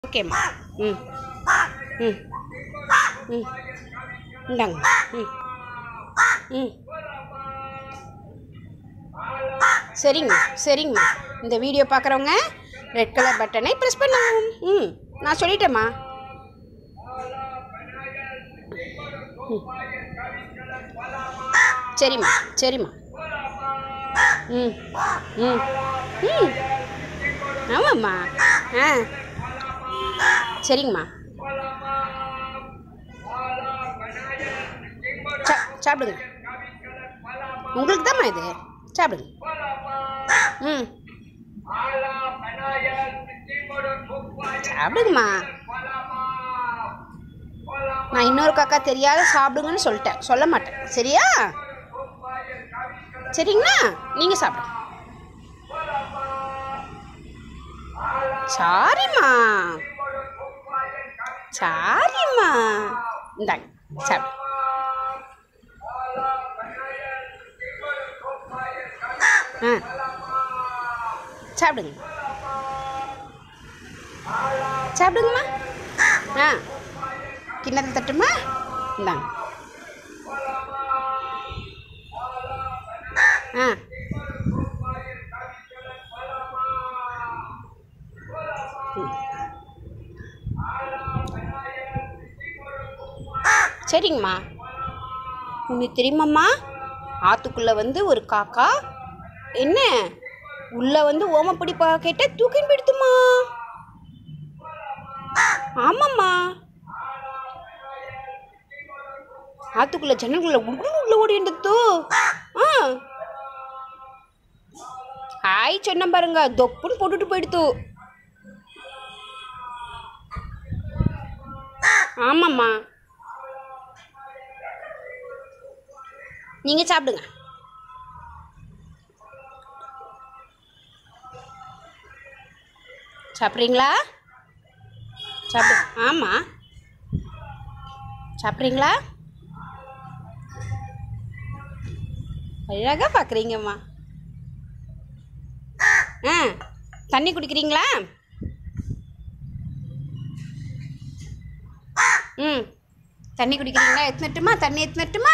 ஓகேம்மா ம் ம் ம் இந்தாங்க ம் ம் சரிங்கம்மா சரிங்கம்மா இந்த வீடியோ பார்க்குறவங்க ரெட் கலர் பட்டனை ப்ரெஸ் பண்ணுங்க ம் நான் சொல்லிட்டேம்மா ம் சரிம்மா சரிம்மா ம் ம் ம் ஆமாம்மா ஆ சரிங்கம்மா சா சாப்பிடுங்க உங்களுக்கு தாம்மா இது சாப்பிடுங்க ம் சாப்பிடுங்கம்மா நான் இன்னொரு காக்கா தெரியாத சாப்பிடுங்கன்னு சொல்லிட்டேன் சொல்ல மாட்டேன் சரியா சரிங்களா நீங்கள் சாப்பிடுங்க சாரிம்மா சாரிம்மா இந்தாங்க சாப்பிடு ஆ சாப்பிடுங்க சாப்பிடுங்கம்மா ஆ கிண்ணத்தில் தட்டுமா இந்தாங்க ஆ ம். சரிங்கம்மா உங்களுக்கு தெரியுமாம்மா ஆற்றுக்குள்ளே வந்து ஒரு காக்கா என்ன உள்ளே வந்து ஓமப்படி பாக்கெட்டை தூக்கின்னு போயிடுத்துமா ஆமாம்மா ஆற்றுக்குள்ளே ஜன்னல்குள்ளே உள்ள உள்ள ஓடிண்டதோ ஆ ஹாய் சொன்னேன் பாருங்க தொப்புன்னு போட்டுட்டு போயிடுத்து ஆமாம்மா நீங்கள் சாப்பிடுங்க சாப்பிட்றீங்களா சாப்பிடு ஆமாம் சாப்பிட்றீங்களா அழகாக பார்க்குறீங்கம்மா ஆ தண்ணி குடிக்கிறீங்களா ம் தண்ணி குடிக்கிறீங்களா எத்துனட்டுமா தண்ணி எத்துனட்டுமா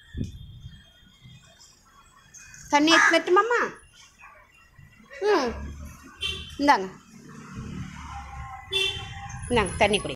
தண்ணி எத்துனட்டுமாம்மா ம் இந்தாங்க இந்தாங்க தண்ணி குடி